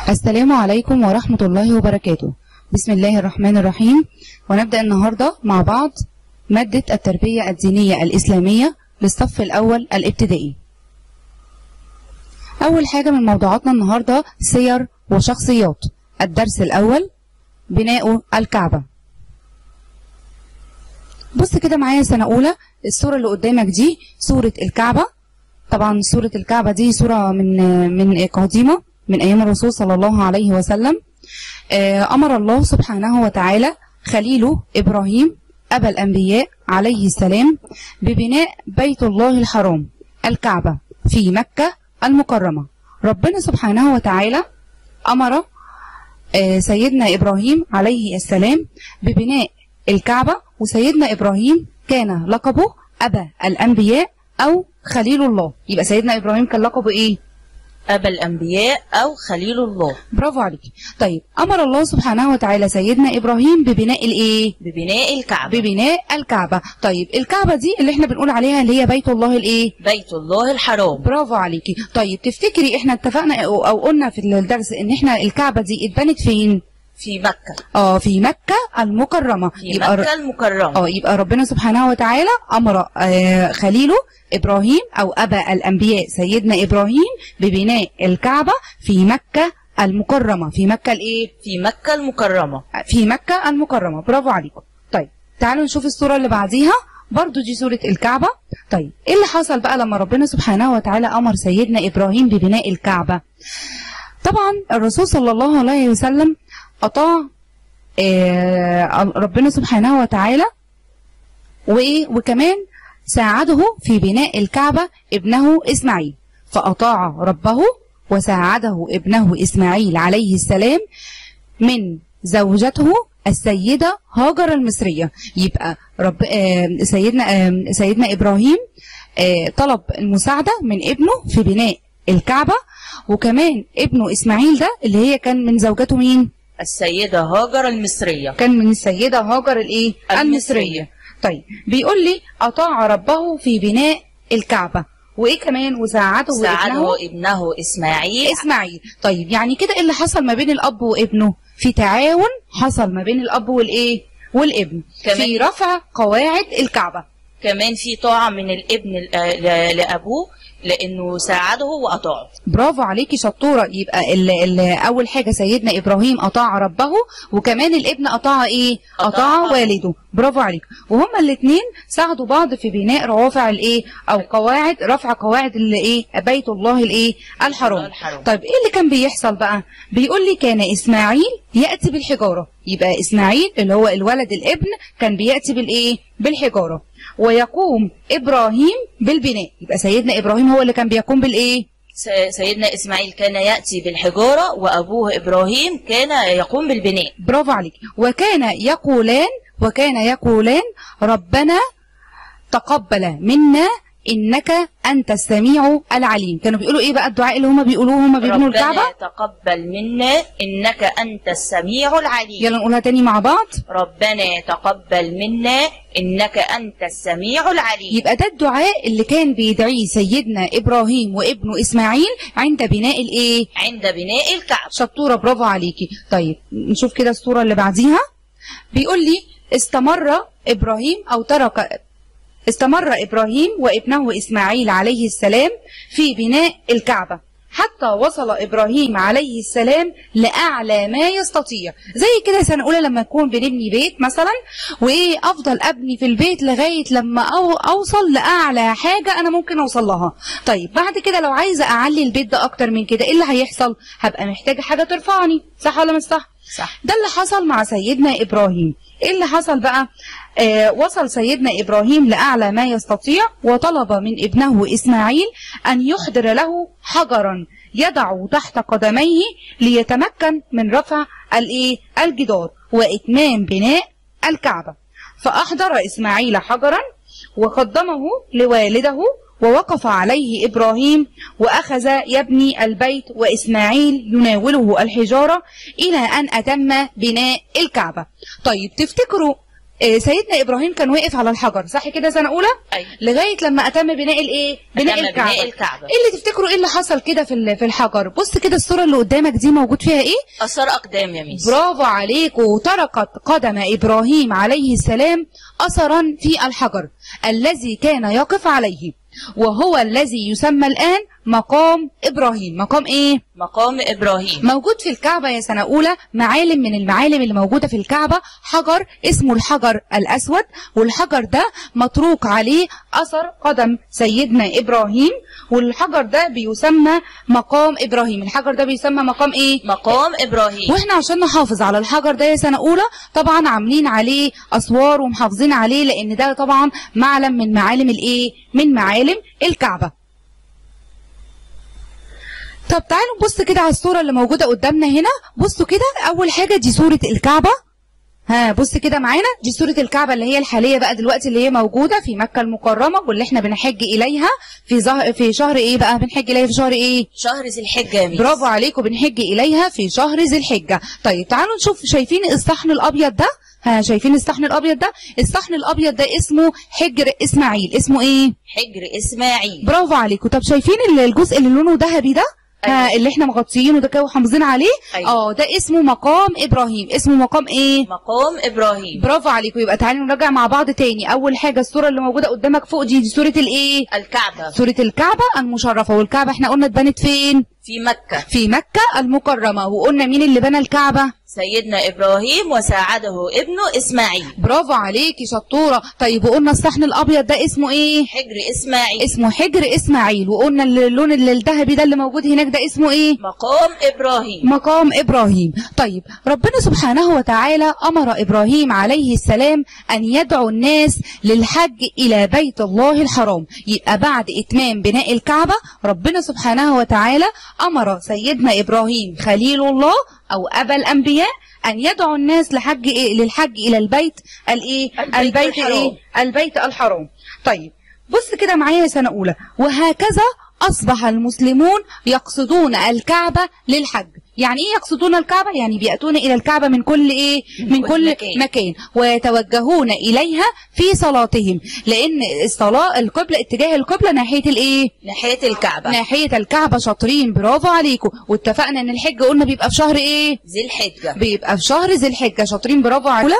السلام عليكم ورحمة الله وبركاته بسم الله الرحمن الرحيم ونبدأ النهاردة مع بعض مادة التربية الدينية الإسلامية للصف الأول الابتدائي أول حاجة من موضوعاتنا النهاردة سير وشخصيات الدرس الأول بناء الكعبة بص كده معايا سنة أولى الصورة اللي قدامك دي صورة الكعبة طبعا صورة الكعبة دي صورة من من قديمة من أيام الرسول صلى الله عليه وسلم آه، أمر الله سبحانه وتعالى خليله إبراهيم أبا الأنبياء عليه السلام ببناء بيت الله الحرام الكعبة في مكة المكرمة ربنا سبحانه وتعالى أمر آه، سيدنا إبراهيم عليه السلام ببناء الكعبة وسيدنا إبراهيم كان لقبه أبا الأنبياء أو خليل الله يبقى سيدنا إبراهيم كان لقبه إيه؟ أبا الأنبياء أو خليل الله برافو عليك طيب أمر الله سبحانه وتعالى سيدنا إبراهيم ببناء الإيه؟ ببناء الكعبة ببناء الكعبة طيب الكعبة دي اللي احنا بنقول عليها اللي هي بيت الله الإيه؟ بيت الله الحرام برافو عليكي طيب تفتكري احنا اتفقنا أو, أو قلنا في الدرس إن احنا الكعبة دي اتبنت فين؟ في مكة اه في مكة المكرمة في مكة المكرمة اه يبقى ربنا سبحانه وتعالى امر آه خليله ابراهيم او ابا الانبياء سيدنا ابراهيم ببناء الكعبه في مكه المكرمه في مكه الايه في مكة المكرمة في مكه المكرمه برافو عليكم طيب تعالوا نشوف الصوره اللي بعديها برضو دي صورة الكعبة طيب ايه اللي حصل بقى لما ربنا سبحانه وتعالى امر سيدنا ابراهيم ببناء الكعبة طبعا الرسول صلى الله عليه وسلم اطاع آه ربنا سبحانه وتعالى وايه وكمان ساعده في بناء الكعبة ابنه إسماعيل فأطاع ربه وساعده ابنه إسماعيل عليه السلام من زوجته السيدة هاجر المصرية يبقى رب آه سيدنا آه سيدنا إبراهيم آه طلب المساعدة من ابنه في بناء الكعبة وكمان ابنه إسماعيل ده اللي هي كان من زوجته مين؟ السيدة هاجر المصرية كان من السيدة هاجر الايه؟ المصرية. المصرية طيب بيقول لي أطاع ربه في بناء الكعبة وإيه كمان وساعده وابنه ساعده ابنه إسماعيل إسماعيل طيب يعني كده إيه اللي حصل ما بين الأب وابنه في تعاون حصل ما بين الأب والإيه والابن كمان- في رفع قواعد الكعبة كمان في طاعة من الابن ل- ل- لأبوه لأنه ساعده وأطاعه برافو عليكي شطورة يبقى ال ال أول حاجة سيدنا إبراهيم أطاع ربه وكمان الابن أطاع إيه؟ أطاع أطاع أبوه. والده برافو عليك وهما الاثنين ساعدوا بعض في بناء روافع الإيه؟ أو قواعد رفع قواعد الإيه؟ بيت الله الإيه؟ الحرام الحرام. طيب إيه اللي كان بيحصل بقى؟ بيقول لي كان إسماعيل يأتي بالحجارة يبقى إسماعيل اللي هو الولد الابن كان بيأتي بالإيه؟ بالحجارة ويقوم إبراهيم بالبناء يبقى سيدنا إبراهيم هو اللي كان بيقوم بالإيه؟ س- سيدنا إسماعيل كان يأتي بالحجارة وأبوه إبراهيم كان يقوم بالبناء برافو عليك وكان يقولان وكان يقولان ربنا تقبل منا انك انت السميع العليم كانوا بيقولوا ايه بقى الدعاء اللي هما بيقولوه هما بيبنوا ربنا الكعبه تقبل منا إنك أنت السميع العليم يلا نقولها تاني مع بعض ربنا تقبل منا إنك أنت السميع العليم يبقى ده الدعاء اللي كان بيدعيه سيدنا ابراهيم وابنه اسماعيل عند بناء الايه عند بناء الكعبة شطوره برافو عليكي طيب نشوف كده الصوره اللي بعديها بيقول لي استمر ابراهيم او ترك استمر ابراهيم وابنه اسماعيل عليه السلام في بناء الكعبه حتى وصل ابراهيم عليه السلام لاعلى ما يستطيع زي كده سنه اولى لما نكون بنبني بيت مثلا وايه افضل ابني في البيت لغايه لما أو اوصل لاعلى حاجه انا ممكن اوصل لها طيب بعد كده لو عايزه اعلي البيت ده اكتر من كده ايه اللي هيحصل هبقى محتاجه حاجه ترفعني صح ولا مش صح صح ده اللي حصل مع سيدنا إبراهيم إيه اللي حصل بقى آه وصل سيدنا إبراهيم لأعلى ما يستطيع وطلب من ابنه إسماعيل أن يحضر له حجرا يضع تحت قدميه ليتمكن من رفع الإيه الجدار وإتمام بناء الكعبة فأحضر إسماعيل حجرا وقدمه لوالده ووقف عليه إبراهيم وأخذ يبني البيت وإسماعيل يناوله الحجارة إلى أن أتم بناء الكعبة طيب تفتكروا آه، سيدنا ابراهيم كان واقف على الحجر صح كده سنه اولى أيوة. لغايه لما اتم بناء الايه بناء أتم الكعبه بناء الكعبة. ايه اللي تفتكروا ايه اللي حصل كده في ال- في الحجر بص كده الصوره اللي قدامك دي موجود فيها ايه اثار اقدام يا ميس برافو عليك وتركت قدم ابراهيم عليه السلام اثرا في الحجر الذي كان يقف عليه وهو الذي يسمى الان مقام ابراهيم مقام ايه مقام ابراهيم موجود في الكعبة يا سنة أولى معالم من المعالم اللي موجودة في الكعبة حجر اسمه الحجر الأسود والحجر ده متروك عليه أثر قدم سيدنا إبراهيم والحجر ده بيسمى مقام إبراهيم الحجر ده بيسمى مقام إيه؟ مقام ابراهيم واحنا عشان نحافظ على الحجر ده يا سنة أولى طبعا عاملين عليه أسوار ومحافظين عليه لأن ده طبعا معلم من معالم الإيه؟ من معالم الكعبة طب تعالوا نبص كده على الصورة اللي موجودة قدامنا هنا بصوا كده أول حاجة دي صورة الكعبة ها بص كده معانا دي صورة الكعبة اللي هي الحالية بقى دلوقتي اللي هي موجودة في مكة المكرمة واللي احنا بنحج إليها في زه... في شهر إيه بقى بنحج إليها في شهر إيه شهر ذي الحجه يا ميس برافو عليكم بنحج إليها في شهر ذي الحجة طيب تعالوا نشوف شايفين الصحن الأبيض ده ها شايفين الصحن الأبيض ده الصحن الأبيض ده اسمه حجر إسماعيل اسمه إيه حجر اسماعيل برافو عليكم طب شايفين ال- الجزء اللي لونه ذهبي ده ها أيوة. اللي احنا مغطيينه ده كده وحافظين عليه أيوة. اه ده اسمه مقام ابراهيم اسمه مقام ايه مقام ابراهيم برافو عليكم يبقى تعالوا نراجع مع بعض تاني اول حاجه الصوره اللي موجوده قدامك فوق دي دي صوره الايه الكعبه صوره الكعبه المشرفه والكعبه احنا قلنا اتبنت فين في مكه في مكه المكرمه وقلنا مين اللي بنى الكعبه سيدنا ابراهيم وساعده ابنه اسماعيل برافو عليكي شطوره طيب وقلنا الصحن الابيض ده اسمه ايه حجر اسماعيل اسمه حجر اسماعيل وقلنا اللون اللي- الذهبي ده اللي موجود هناك ده اسمه ايه مقام ابراهيم مقام إبراهيم طيب ربنا سبحانه وتعالى أمر إبراهيم عليه السلام أن يدعو الناس للحج إلى بيت الله الحرام يبقى بعد إتمام بناء الكعبة ربنا سبحانه وتعالى أمر سيدنا إبراهيم خليل الله أو أبا الأنبياء أن يدعو الناس لحج إيه؟ للحج إلى البيت الإيه؟ البيت البيت الحرام. إيه؟ البيت الحرام طيب بص كده معايا يا سنة أولى وهكذا أصبح المسلمون يقصدون الكعبة للحج يعني إيه يقصدون الكعبة؟ يعني بيأتون إلى الكعبة من كل إيه؟ من كل كل مكان. مكان ويتوجهون إليها في صلاتهم لأن الصلاة القبلة اتجاه القبلة ناحية الإيه؟ ناحيه الكعبه ناحية الكعبة شاطرين برافو عليكم واتفقنا إن الحج قلنا بيبقى في شهر إيه؟ ذي الحجه بيبقى في شهر ذي الحجة شاطرين برافو عليكم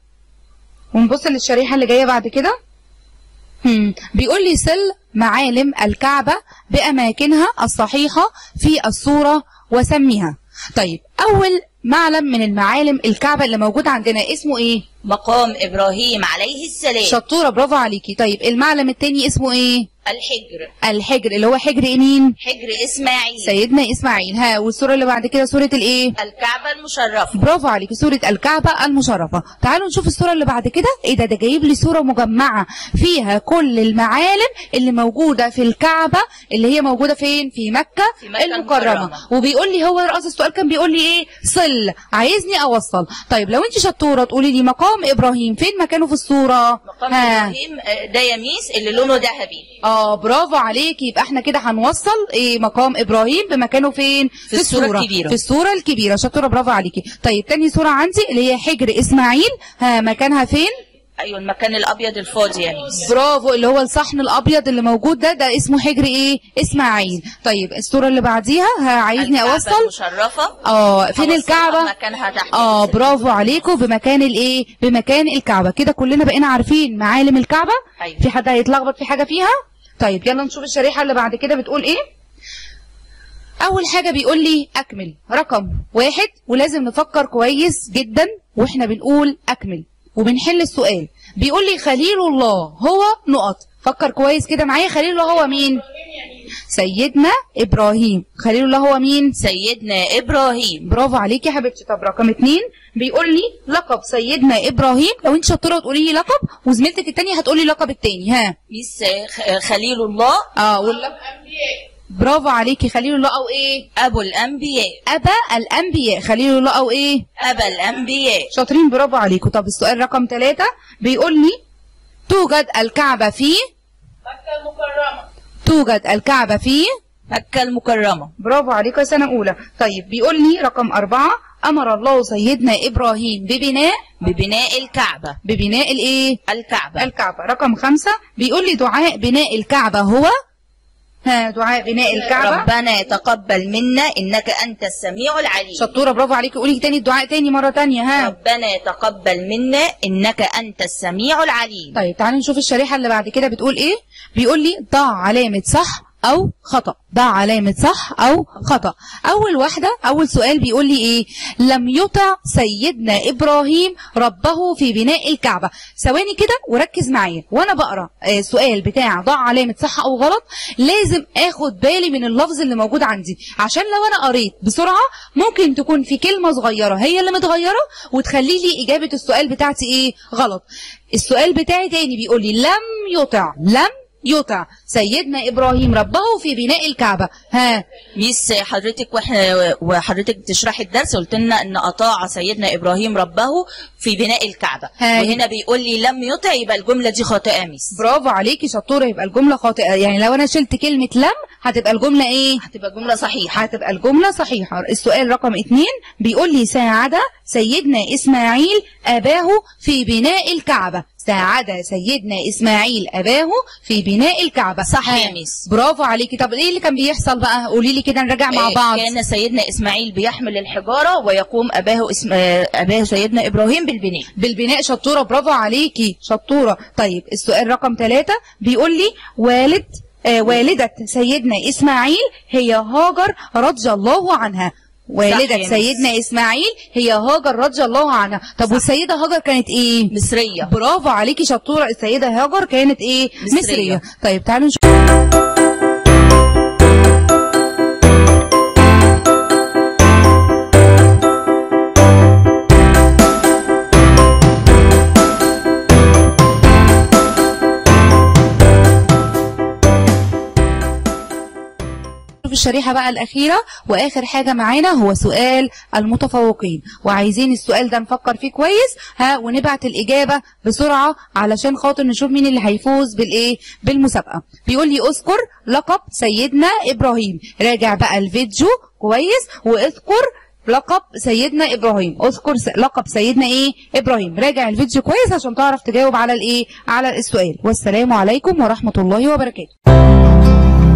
ونبص للشريحة اللي جاية بعد كده هم، بيقول لي سل معالم الكعبة بأماكنها الصحيحة في الصورة وسميها طيب أول معلم من المعالم الكعبة اللي موجود عندنا اسمه إيه؟ مقام ابراهيم عليه السلام شطورة برافو عليكي طيب المعلم التاني اسمه إيه؟ الحجر الحجر اللي هو حجر إيه مين؟ حجر اسماعيل سيدنا إسماعيل ها والصورة اللي بعد كده صورة الإيه؟ الكعبه المشرفه برافو عليكي صورة الكعبة المشرفة تعالوا نشوف الصورة اللي بعد كده ايه ده ده جايب لي صورة مجمعة فيها كل المعالم اللي موجودة في الكعبة اللي هي موجودة فين في مكة, في مكة المكرمة المكرمة. وبيقول لي هو رأس السؤال كان بيقول لي ايه صل عايزني اوصل طيب لو انت شطورة تقولي لي مقام ابراهيم فين مكانه في الصورة مقام ها. ابراهيم آه، ده يميس اللي لونه ذهبي اه برافو عليكي يبقى احنا كده هنوصل ايه مقام ابراهيم بمكانه فين في الصورة الكبيرة. في الصوره الكبيره شطوره برافو عليكي طيب تاني صوره عندي اللي هي حجر اسماعيل ها مكانها فين ايوه المكان الابيض الفاضي يا ميس برافو اللي هو الصحن الابيض اللي موجود ده ده اسمه حجر ايه اسماعيل طيب الصوره اللي بعديها ها عايزني الكعبة اوصل المشرفه اه فين هوصلها الكعبه مكانها تحت اه برافو عليكم بمكان الايه بمكان الكعبه كده كلنا بقينا عارفين معالم الكعبه أيوة. في حد هيتلخبط في حاجه فيها طيب يلا نشوف الشريحه اللي بعد كده بتقول ايه اول حاجه بيقول لي اكمل رقم واحد ولازم نفكر كويس جدا واحنا بنقول اكمل وبنحل السؤال بيقول لي خليل الله هو نقط فكر كويس كده معايا خليل الله هو مين سيدنا ابراهيم خليل الله هو مين سيدنا ابراهيم برافو عليك يا حبيبتي طب رقم اتنين بيقول لي لقب سيدنا ابراهيم لو انت شطوره تقولي لي لقب وزميلتك التانية هتقولي لقب التاني ها ميس آه، خ- خليل الله اه واللقب برافو عليكي خليل الله او ايه ابو الانبياء ابا الانبياء خليل الله او ايه ابا الانبياء شاطرين برافو عليكم طب السؤال رقم ثلاثة بيقول لي توجد الكعبة في مكه المكرمه توجد الكعبة في مكه المكرمه برافو عليكم يا سنة أولى طيب بيقول لي رقم أربعة امر الله سيدنا ابراهيم ببناء ببناء الكعبة ببناء الايه الكعبة الكعبة رقم خمسة بيقول لي دعاء بناء الكعبة هو ها دعاء بناء الكعبة ربنا يتقبل منا إنك أنت السميع العليم شطورة برافو عليكي قولي تاني الدعاء تاني مرة تانية ها ربنا يتقبل منا إنك أنت السميع العليم طيب تعالي نشوف الشريحة اللي بعد كده بتقول ايه بيقول لي ضع علامة صح او خطأ ضع علامة صح او خطأ اول واحدة اول سؤال بيقول لي ايه لم يطع سيدنا ابراهيم ربه في بناء الكعبة ثواني كده وركز معايا وانا بقرا آه، السؤال بتاع ضع علامة صح او غلط لازم اخد بالي من اللفظ اللي موجود عندي عشان لو انا قريت بسرعة ممكن تكون في كلمة صغيرة هي اللي متغيرة وتخلي لي اجابة السؤال بتاعتي ايه غلط السؤال بتاعي تاني بيقول لي لم يطع لم يطع سيدنا ابراهيم ربه في بناء الكعبه ها ميس حضرتك واحنا وحضرتك بتشرحي الدرس قلت لنا ان اطاع سيدنا ابراهيم ربه في بناء الكعبه هاي. وهنا بيقول لي لم يطع يبقى الجمله دي خاطئه ميس برافو عليكي شطوره يبقى الجمله خاطئه يعني لو انا شلت كلمه لم هتبقى الجمله ايه هتبقى جمله صحيحه هتبقى الجمله صحيحه السؤال رقم اتنين بيقول لي ساعد سيدنا اسماعيل اباه في بناء الكعبه ساعد سيدنا اسماعيل اباه في بناء الكعبه صح يا ها. ميس. برافو عليكي طب ايه اللي كان بيحصل بقى قولي لي كده نراجع مع آه، بعض كان سيدنا اسماعيل بيحمل الحجاره ويقوم اباه اسم آه، اباه سيدنا ابراهيم بالبناء بالبناء شطورة برافو عليكي شطورة طيب السؤال رقم ثلاثة بيقول لي والد آه والدة سيدنا إسماعيل هي هاجر رضي الله عنها والدة يا سيدنا إسماعيل هي هاجر رضي الله عنها طب والسيدة هاجر كانت إيه؟ مصريه برافو عليكي شطورة السيدة هاجر كانت إيه؟ مصرية. مصرية طيب تعالوا نشوف في الشريحة بقى الأخيرة وآخر حاجة معانا هو سؤال المتفوقين وعايزين السؤال ده نفكر فيه كويس ها ونبعت الإجابة بسرعة علشان خاطر نشوف مين اللي هيفوز بالإيه بالمسابقة بيقول لي أذكر لقب سيدنا إبراهيم راجع بقى الفيديو كويس واذكر لقب سيدنا إبراهيم اذكر س- لقب سيدنا إيه إبراهيم راجع الفيديو كويس عشان تعرف تجاوب على الإيه على السؤال والسلام عليكم ورحمة الله وبركاته